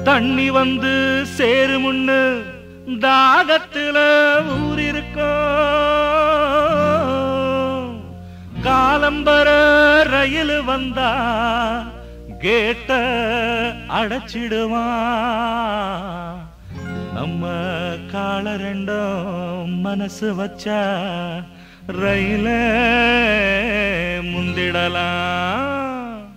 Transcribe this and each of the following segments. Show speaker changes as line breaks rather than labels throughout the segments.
தண்ணி வந்து சேருமுன்னு தாகத்துல ஊரிருக்கோம் காலம்பர ரயில் வந்தா கேட்ட அடைச்சிடுவான் நம்ம கால ரெண்டும் மனசு வச்சா ரயில முந்திடலாம்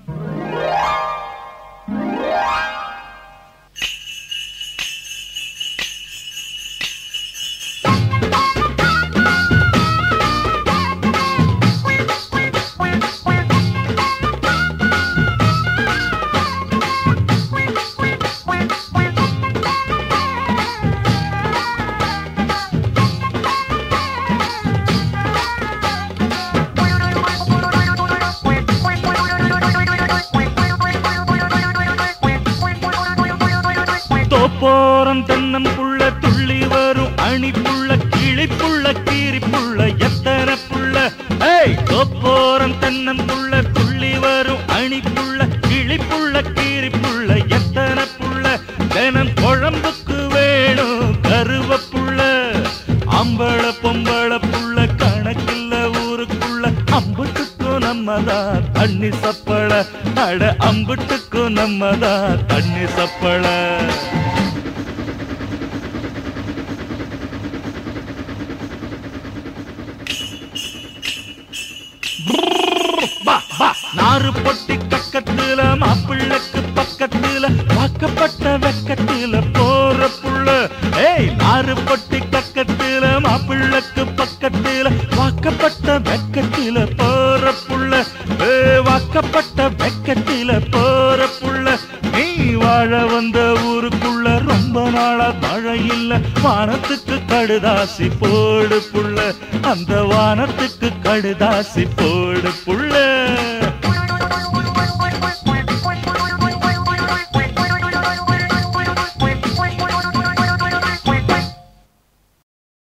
தோப்போரம் தென்னம் புள்ள துள்ளி வரும் அணிப்புள்ள கிளிப்புள்ள கீரிப்புள்ள எத்தனை புள்ள ஏய் தோப்போரம் தென்னம் புள்ள துள்ளி வரும் அணிப்புள்ள கிளிப்புள்ள கீரிப்புள்ள எத்தனை புள்ள தினம் குழம்புக்கு வேணும் கருவப்புள்ள அம்பள பொம்பள புள்ள கணக்கில்ல ஊருக்குள்ள அம்புட்டுக்கும் நம்மதான் தண்ணி சப்பள அட அம்புட்டுக்கும் நம்மதான் தண்ணி சப்பள பா, பா. நாறு பொட்டி கக்கத்துல மாப்பிள்ளைக்கு பக்கத்துல வாக்கப்பட்ட வெக்கத்துல போற புள்ள ஏய் நாறு பொட்டி கக்கத்துல மாப்பிள்ளைக்கு பக்கத்துல வாக்கப்பட்ட வெக்கத்துல போற புள்ள ஏ வாக்கப்பட்ட வெக்கத்துல போற புள்ள நீ வாழ வந்த ஊருக்குள்ள ரொம்ப நாளா மழை இல்ல வானத்துக்கு கடுதாசி போடு புள்ள அந்த வானத்துக்கு கடுதாசி போடு புள்ள